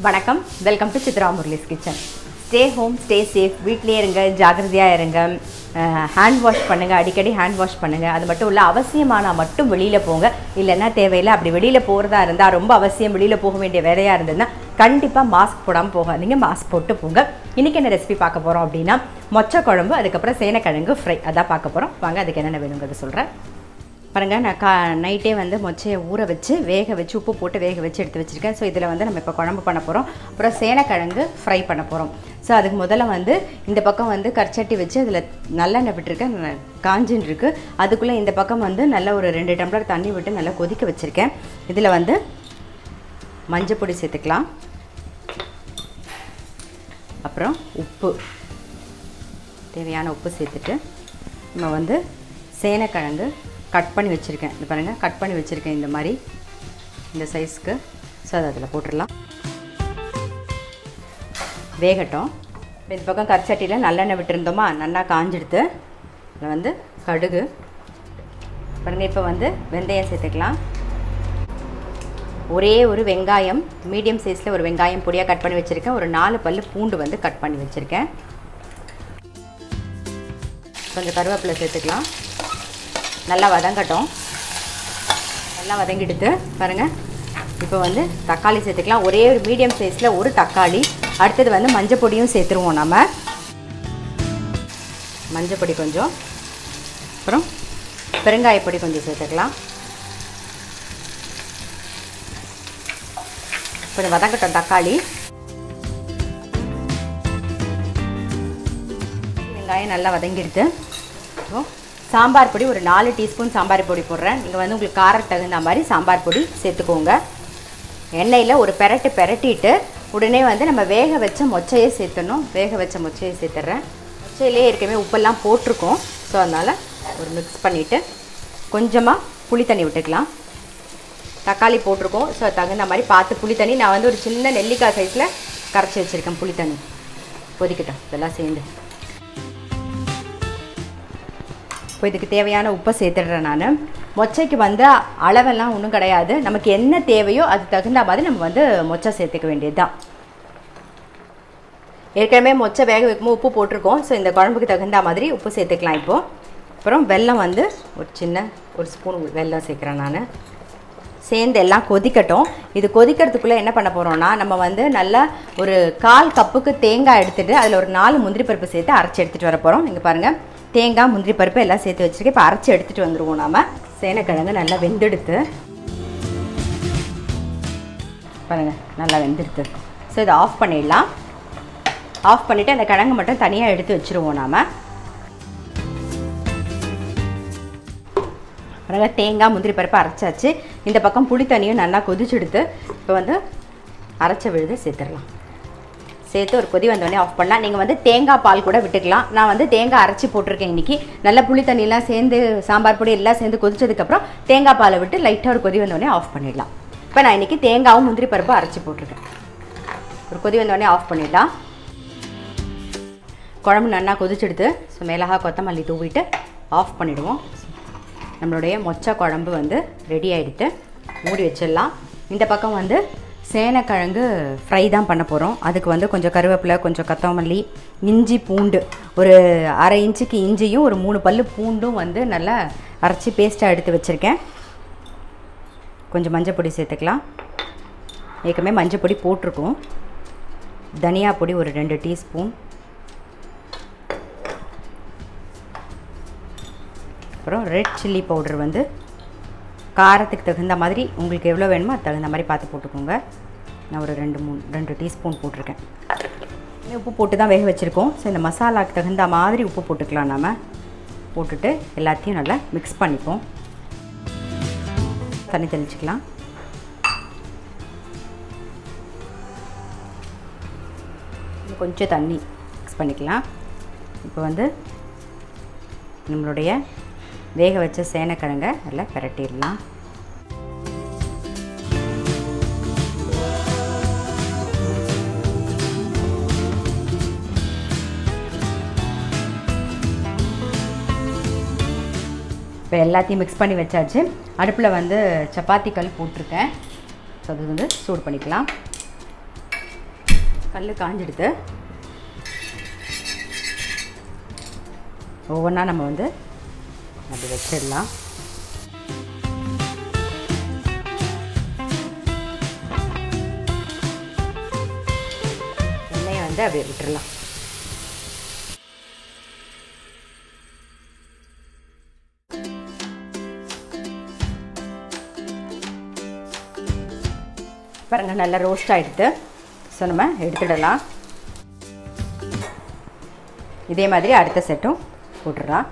வணக்கம் welcome to Chitra Murali's kitchen stay home stay safe வீட்லேயே இருங்க ஜாக்கிரதையாக இருங்க ஹேண்ட் வாஷ் பண்ணுங்கள் அடிக்கடி ஹேண்ட் வாஷ் பண்ணுங்கள் அது மட்டும் இல்லை அவசியமானால் மட்டும் வெளியில் போங்க இல்லைன்னா தேவையில்லை அப்படி வெளியில் போகிறதா இருந்தால் ரொம்ப அவசியம் வெளியில் போக வேண்டிய வேலையாக இருந்ததுன்னா கண்டிப்பாக மாஸ்க் போடாமல் போகாதீங்க மாஸ்க் போட்டு போங்க இன்றைக்கி என்ன ரெசிபி பார்க்க போகிறோம் அப்படின்னா மொச்சை குழம்பு அதுக்கப்புறம் சேனக்கிழங்கு ஃப்ரை அதான் பார்க்க போகிறோம் வாங்க அதுக்கு என்னென்ன வேணுங்கிறத சொல்கிறேன் பாருங்கள் நான் கா நைட்டே வந்து மொச்சையை ஊற வச்சு வேக வச்சு உப்பு போட்டு வேக வச்சு எடுத்து வச்சுருக்கேன் ஸோ இதில் வந்து நம்ம இப்போ குழம்பு பண்ண போகிறோம் அப்புறம் சேனக்கிழங்கு ஃப்ரை பண்ண போகிறோம் ஸோ அதுக்கு முதல்ல வந்து இந்த பக்கம் வந்து கற்சட்டி வச்சு அதில் நல்லெண்ணெய் விட்டுருக்கேன் ந- காஞ்சின்னு இருக்குது அதுக்குள்ளே இந்த பக்கம் வந்து நல்ல ஒரு ரெண்டு டம்ளர் தண்ணி விட்டு நல்லா கொதிக்க வச்சுருக்கேன் இதில் வந்து மஞ்சள் பொடி சேர்த்துக்கலாம் அப்புறம் உப்பு தேவையான உப்பு சேர்த்துட்டு நம்ம வந்து சேனக்கிழங்கு கட் பண்ணி வச்சுருக்கேன் இது பாருங்கள் கட் பண்ணி வச்சுருக்கேன் இந்த மாதிரி இந்த சைஸ்க்கு ஸோ அதை அதில் போட்டுடலாம் வேகட்டும் இப்ப இந்த பக்கம் கரிச்சட்டியில் நல்லெண்ணெய் விட்டுருந்தோமா நல்லா காஞ்செடுத்து இதில் வந்து கடுகு பாருங்கள் இப்போ வந்து வெந்தயம் சேர்த்துக்கலாம் ஒரே ஒரு வெங்காயம் மீடியம் சைஸில் ஒரு வெங்காயம் பொடியாக கட் பண்ணி வச்சுருக்கேன் ஒரு நாலு பல்லு பூண்டு வந்து கட் பண்ணி வச்சுருக்கேன் கொஞ்சம் கருவேப்பிலை சேர்த்துக்கலாம் நல்லா வதங்கட்டும் நல்லா வதங்கிடுத்து பாருங்கள் இப்போ வந்து தக்காளி சேர்த்துக்கலாம் ஒரே ஒரு மீடியம் சைஸில் ஒரு தக்காளி அடுத்தது வந்து மஞ்சள் பொடியும் சேர்த்துருவோம் நம்ம மஞ்சள் பொடி கொஞ்சம் அப்புறம் பெருங்காய பொடி கொஞ்சம் சேர்த்துக்கலாம் கொஞ்சம் வதங்கட்டும் தக்காளி வெங்காயம் நல்லா வதங்கிடுது இப்போ சாம்பார் பொடி ஒரு நாலு டீஸ்பூன் சாம்பார் பொடி போடுறேன் நீங்கள் வந்து உங்களுக்கு காரத்துக்கு தகுந்த மாதிரி சாம்பார் பொடி சேர்த்துக்கோங்க எண்ணெயில் ஒரு பெரட்டு பெரட்டிட்டு உடனே வந்து நம்ம வேக வச்ச மொச்சையை சேர்த்துடணும் வேக வச்ச மொச்சையை சேர்த்துட்றேன் மொச்சையிலே ஏற்கனவே உப்பெல்லாம் போட்டிருக்கோம் ஸோ அதனால் ஒரு மிக்ஸ் பண்ணிவிட்டு கொஞ்சமாக புளி தண்ணி விட்டுக்கலாம் தக்காளி போட்டிருக்கோம் ஸோ தகுந்த மாதிரி பார்த்து புளி தண்ணி நான் வந்து ஒரு சின்ன நெல்லிக்காய் சைஸில் கரைச்சி வச்சுருக்கேன் புளி தண்ணி கொதிக்கட்டும் இதெல்லாம் சேர்ந்து இப்போ இதுக்கு தேவையான உப்பை சேர்த்துடுறேன் நான் மொச்சைக்கு வந்து அளவெல்லாம் ஒன்றும் கிடையாது நமக்கு என்ன தேவையோ அது தகுந்த மாதிரி நம்ம வந்து மொச்சை சேர்த்துக்க வேண்டியது தான் ஏற்கனவே மொச்சை வேக வைக்கும்போது உப்பு போட்டிருக்கோம் ஸோ இந்த குழம்புக்கு தகுந்த மாதிரி உப்பு சேர்த்துக்கலாம் இப்போது அப்புறம் வெல்லம் வந்து ஒரு சின்ன ஒரு ஸ்பூன் வெல்லம் சேர்க்குறேன் நான் சேர்ந்து எல்லாம் கொதிக்கட்டும் இது கொதிக்கிறதுக்குள்ளே என்ன பண்ண போகிறோம்னா நம்ம வந்து நல்லா ஒரு கால் கப்புக்கு தேங்காய் எடுத்துகிட்டு அதில் ஒரு நாலு முந்திரி பருப்பு சேர்த்து அரைச்சி எடுத்துகிட்டு வர போகிறோம் இங்கே பாருங்கள் தேங்காய் முந்திரி பருப்பு எல்லாம் சேர்த்து வச்சுருக்கேன் இப்போ அரைச்சி எடுத்துகிட்டு வந்துடுவோம் நாம சேனக்கிழங்கு நல்லா வெந்தெடுத்து பாருங்கள் நல்லா வெந்தெடுத்து ஸோ இதை ஆஃப் பண்ணிடலாம் ஆஃப் பண்ணிவிட்டு அந்த கிழங்கு மட்டும் தனியாக எடுத்து வச்சுருவோம் நாம் பாருங்க தேங்காய் முந்திரி பருப்பு அரைச்சாச்சு இந்த பக்கம் புளி தண்ணியும் நல்லா கொதிச்செடுத்து இப்போ வந்து அரைச்ச விழுது சேர்த்துடலாம் சேர்த்து ஒரு கொதி வந்தோடனே ஆஃப் பண்ணலாம் நீங்கள் வந்து தேங்காய் பால் கூட விட்டுக்கலாம் நான் வந்து தேங்காய் அரைச்சி போட்டிருக்கேன் இன்றைக்கி நல்ல புளி தண்ணியெல்லாம் சேர்ந்து சாம்பார் பொடி எல்லாம் சேர்ந்து கொதிச்சதுக்கப்புறம் தேங்காய் பாலை விட்டு லைட்டாக ஒரு கொதி வந்தோடனே ஆஃப் பண்ணிடலாம் இப்போ நான் இன்றைக்கி தேங்காவும் முந்திரி பருப்பும் அரைச்சி போட்டிருக்கேன் ஒரு கொதி வந்தோடனே ஆஃப் பண்ணிடலாம் குழம்பு நல்லா கொதிச்செடுத்து ஸோ மிளகா கொத்தமல்லி தூவிட்டு ஆஃப் பண்ணிவிடுவோம் நம்மளுடைய மொச்சை குழம்பு வந்து ரெடி ஆகிடுத்து மூடி வச்சிடலாம் இந்த பக்கம் வந்து சேனக்கிழங்கு ஃப்ரை தான் பண்ண போகிறோம் அதுக்கு வந்து கொஞ்சம் கருவேப்பிலை கொஞ்சம் கொத்தமல்லி இஞ்சி பூண்டு ஒரு அரை இன்ச்சுக்கு இஞ்சியும் ஒரு மூணு பல்லு பூண்டும் வந்து நல்லா அரைச்சி பேஸ்ட்டாக எடுத்து வச்சுருக்கேன் கொஞ்சம் மஞ்சள் பொடி சேர்த்துக்கலாம் ஏற்கனவே மஞ்சள் பொடி போட்டிருக்கோம் தனியா பொடி ஒரு ரெண்டு டீஸ்பூன் அப்புறம் ரெட் சில்லி பவுடர் வந்து காரத்துக்கு தகுந்த மாதிரி உங்களுக்கு எவ்வளோ வேணுமோ அது தகுந்த மாதிரி பார்த்து போட்டுக்கோங்க நான் ஒரு ரெண்டு மூணு ரெண்டு டீஸ்பூன் போட்டிருக்கேன் இன்னும் உப்பு போட்டு தான் வேக வச்சுருக்கோம் ஸோ இந்த மசாலாக்கு தகுந்த மாதிரி உப்பு போட்டுக்கலாம் நாம் போட்டுட்டு எல்லாத்தையும் நல்லா மிக்ஸ் பண்ணிப்போம் தண்ணி தெளிச்சுக்கலாம் இன்னும் கொஞ்சம் தண்ணி மிக்ஸ் பண்ணிக்கலாம் இப்போ வந்து நம்மளுடைய வேக வச்ச சேனக்கிழங்க நல்லா பிரட்டிடலாம் இப்போ எல்லாத்தையும் மிக்ஸ் பண்ணி வச்சாச்சு அடுப்பில் வந்து சப்பாத்தி கல் போட்டிருக்கேன் ஸோ அது வந்து சூடு பண்ணிக்கலாம் கல் காஞ்சிடுது ஒவ்வொன்றா நம்ம வந்து அப்படி வச்சிடலாம் எண்ணெயை வந்து அப்படியே விட்டுறலாம் பாருங்க நல்லா ரோஸ்ட் ஆகிடுது ஸோ நம்ம எடுத்துடலாம் இதே மாதிரி அடுத்த செட்டும் போட்டுடலாம்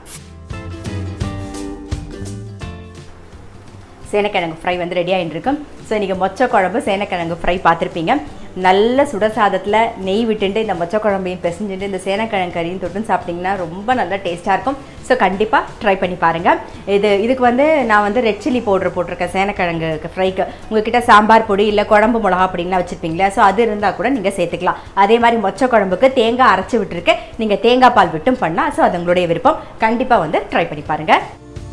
சேனக்கிழங்கு ஃப்ரை வந்து ரெடி ஆகிட்டு இருக்கும் ஸோ இன்றைக்கி மொச்சை குழம்பு சேனக்கிழங்கு ஃப்ரை பார்த்துருப்பீங்க நல்ல சுட சாதத்தில் நெய் விட்டுட்டு இந்த மொச்சை குழம்பையும் பிசைஞ்சுட்டு இந்த சேனக்கிழங்கு கறியும் தொட்டுன்னு சாப்பிட்டிங்கன்னா ரொம்ப நல்லா டேஸ்ட்டாக இருக்கும் ஸோ கண்டிப்பாக ட்ரை பண்ணி பாருங்கள் இது இதுக்கு வந்து நான் வந்து ரெட் சில்லி பவுடர் போட்டிருக்கேன் சேனக்கிழங்கு ஃப்ரைக்கு உங்ககிட்ட சாம்பார் பொடி இல்லை குழம்பு மிளகா அப்படின்லாம் வச்சுருப்பீங்களா ஸோ அது இருந்தால் கூட நீங்கள் சேர்த்துக்கலாம் அதே மாதிரி மொச்சை குழம்புக்கு தேங்காய் அரைச்சி விட்டுருக்கேன் நீங்கள் தேங்காய் பால் விட்டும் பண்ணலாம் ஸோ அது உங்களுடைய விருப்பம் கண்டிப்பாக வந்து ட்ரை பண்ணி பாருங்கள்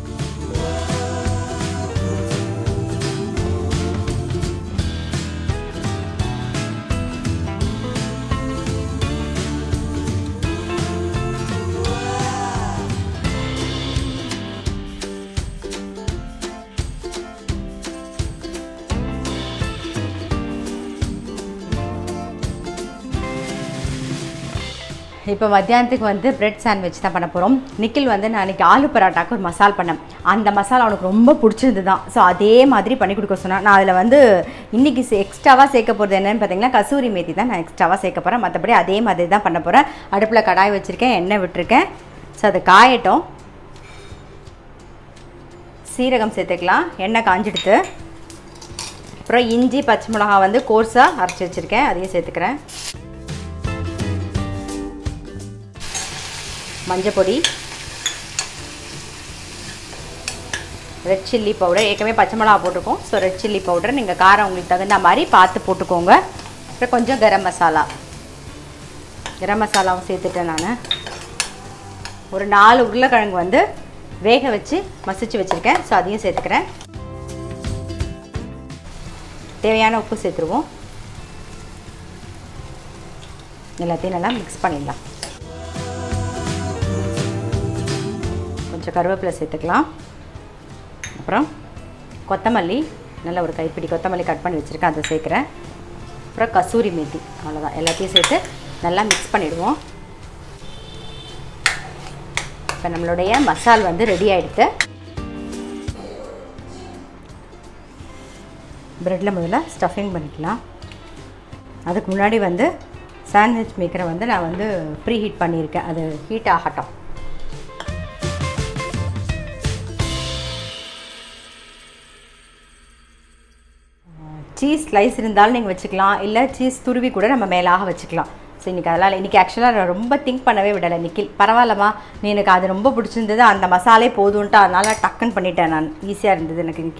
இப்போ மத்தியானத்துக்கு வந்து பிரெட் சாண்ட்விச் தான் பண்ண போகிறோம் நிக்கில் வந்து நான் அன்றைக்கி ஆலு பரோட்டாக்கு ஒரு மசால் பண்ணேன் அந்த மசாலா அவனுக்கு ரொம்ப பிடிச்சிருந்து தான் ஸோ அதே மாதிரி பண்ணி கொடுக்க சொன்னேன் நான் அதில் வந்து இன்றைக்கி எக்ஸ்ட்ராவாக சேர்க்க போகிறது என்னென்னு பார்த்தீங்கன்னா கசூரி மேத்தி தான் நான் எக்ஸ்ட்ராவாக சேர்க்க போகிறேன் மற்றபடி அதே மாதிரி தான் பண்ண போகிறேன் அடுப்பில் கடாய் வச்சுருக்கேன் எண்ணெய் விட்டுருக்கேன் ஸோ அது காயட்டும் சீரகம் சேர்த்துக்கலாம் எண்ணெய் காஞ்சிடுத்து அப்புறம் இஞ்சி பச்சை மிளகா வந்து கோர்ஸாக அரைச்சி வச்சுருக்கேன் அதையும் சேர்த்துக்கிறேன் மஞ்சள் பொடி ரெட் சில்லி பவுடர் ஏற்கனவே பச்சை மிளகா போட்டிருக்கோம் ஸோ ரெட் சில்லி பவுடர் நீங்கள் காரம் உங்களுக்கு தகுந்த மாதிரி பார்த்து போட்டுக்கோங்க அப்புறம் கொஞ்சம் கரம் மசாலா கரம் மசாலாவும் சேர்த்துட்டேன் நான் ஒரு நாலு உருளைக்கிழங்கு வந்து வேக வச்சு மசிச்சு வச்சுருக்கேன் ஸோ அதையும் சேர்த்துக்கிறேன் தேவையான உப்பு சேர்த்துருவோம் எல்லாத்தையும் நல்லா மிக்ஸ் பண்ணிடலாம் கொஞ்சம் கருவேப்பிலை சேர்த்துக்கலாம் அப்புறம் கொத்தமல்லி நல்ல ஒரு கைப்பிடி கொத்தமல்லி கட் பண்ணி வச்சுருக்கேன் அதை சேர்க்குறேன் அப்புறம் கசூரி மேத்தி அவ்வளோதான் எல்லாத்தையும் சேர்த்து நல்லா மிக்ஸ் பண்ணிவிடுவோம் இப்போ நம்மளுடைய மசால் வந்து ரெடி ஆகிடுது ப்ரெட்டில் முதல்ல ஸ்டஃபிங் பண்ணிக்கலாம் அதுக்கு முன்னாடி வந்து சாண்ட்விச் மேக்கரை வந்து நான் வந்து ப்ரீ ஹீட் பண்ணியிருக்கேன் அது ஹீட் ஆகட்டும் சீஸ் ஸ்லைஸ் இருந்தாலும் நீங்கள் வச்சுக்கலாம் இல்லை சீஸ் துருவி கூட நம்ம மேலாக வச்சுக்கலாம் ஸோ இன்றைக்கி அதெல்லாம் இன்றைக்கி ஆக்சுவலாக நான் ரொம்ப திங்க் பண்ணவே விடலை நிக்கில் பரவாயில்லம்மா நீ எனக்கு அது ரொம்ப பிடிச்சிருந்தது அந்த மசாலே போதும்ன்ட்டு அதனால் டக்குன்னு பண்ணிட்டேன் நான் ஈஸியாக இருந்தது எனக்கு இன்றைக்கி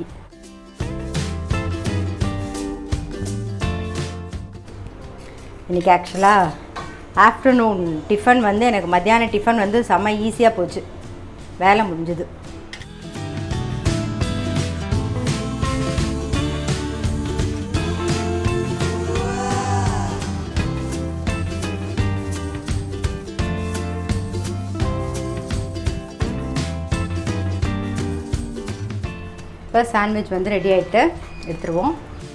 இன்றைக்கி ஆக்சுவலாக ஆஃப்டர்நூன் டிஃபன் வந்து எனக்கு மத்தியான டிஃபன் வந்து செம்ம ஈஸியாக போச்சு வேலை முடிஞ்சுது இப்போ சாண்ட்விச் வந்து ரெடி ஆகிட்டு எடுத்துருவோம்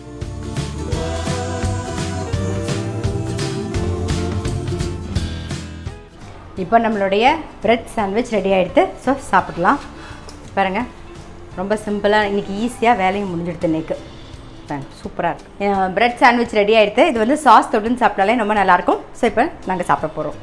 இப்போ நம்மளுடைய பிரெட் சாண்ட்விச் ரெடி ஆகிடுது ஸோ சாப்பிடலாம் பாருங்கள் ரொம்ப சிம்பிளாக இன்றைக்கி ஈஸியாக வேலையும் முடிஞ்சிடுது இன்னைக்கு சூப்பராக இருக்குது பிரெட் சாண்ட்விச் ரெடி ஆகிடுது இது வந்து சாஸ் தொட்டுன்னு சாப்பிட்டாலே ரொம்ப நல்லாயிருக்கும் ஸோ இப்போ நாங்கள் சாப்பிட போகிறோம்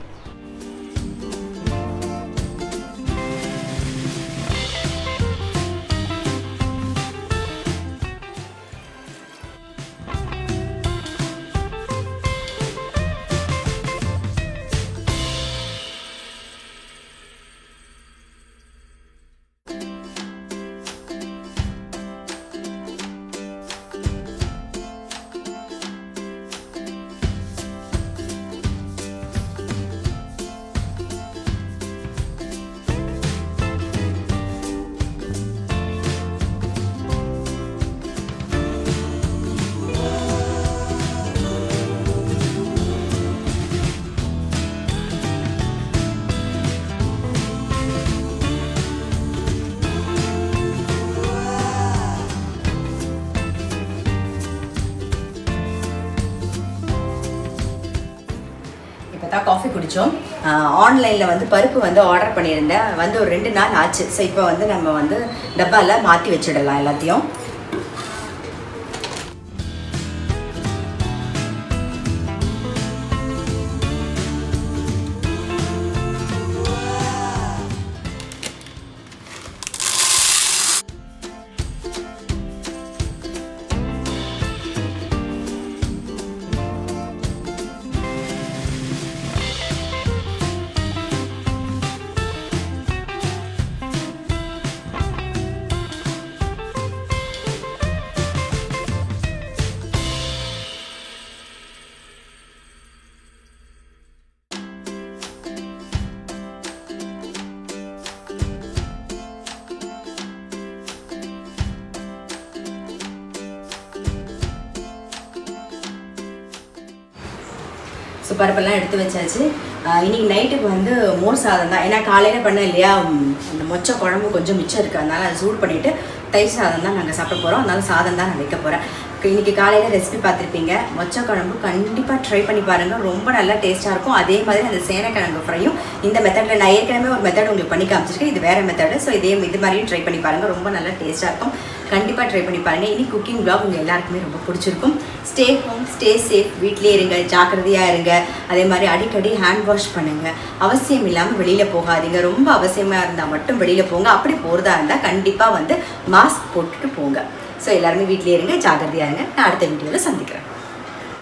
இப்போ தான் காஃபி குடித்தோம் ஆன்லைனில் வந்து பருப்பு வந்து ஆர்டர் பண்ணியிருந்தேன் வந்து ஒரு ரெண்டு நாள் ஆச்சு ஸோ இப்போ வந்து நம்ம வந்து டப்பாவில் மாற்றி வச்சிடலாம் எல்லாத்தையும் ஸோ பருப்பெல்லாம் எடுத்து வச்சாச்சு ஆஹ் இன்னைக்கு நைட்டுக்கு வந்து மோர் சாதம் தான் ஏன்னா காலையில் பண்ண இல்லையா ம், அந்த மொச்சை குழம்பு கொஞ்சம் மிச்சம் இருக்குது அதனால அதை சூடு பண்ணிவிட்டு தயிர் சாதம் தான் நாங்கள் சாப்பிட போகிறோம் அதனால சாதம் தான் நான் வைக்க போகிறேன் இன்னைக்கு காலையில் ரெசிபி பார்த்துருப்பீங்க மொச்சை குழம்பு கண்டிப்பாக ட்ரை பண்ணி பாருங்கள் ரொம்ப நல்லா டேஸ்ட்டாக இருக்கும் அதே மாதிரி அந்த சேனைக்கிழங்கு ஃப்ரையும் இந்த மெத்தடில் நான் ஏற்கனவே ஒரு மெத்தட் உங்களுக்கு பண்ணி காமிச்சிருக்கேன் இது வேறு மெத்தடு ஸோ இதே இது மாதிரியும் ட்ரை பண்ணி பாருங்கள் ரொம்ப நல்லா டேஸ்ட்டாக இருக்கும் கண்டிப்பாக ட்ரை பண்ணி பாருங்கள் இனி குக்கிங் vlog உங்கள் எல்லாருக்குமே ரொம்ப பிடிச்சிருக்கும் ஸ்டே ஹோம் ஸ்டே சேஃப் வீட்டிலே இருங்க ஜாக்கிரதையாக இருங்க அதே மாதிரி அடிக்கடி ஹேண்ட் வாஷ் பண்ணுங்கள் அவசியம் இல்லாமல் வெளியில் போகாதீங்க ரொம்ப அவசியமாக இருந்தால் மட்டும் வெளியில் போங்க அப்படி போகிறதா இருந்தால் கண்டிப்பாக வந்து மாஸ்க் போட்டுட்டு போங்க ஸோ எல்லாருமே வீட்டிலே இருங்க ஜாக்கிரதையாக இருங்க நான் அடுத்த வீடியோவில் சந்திக்கிறேன்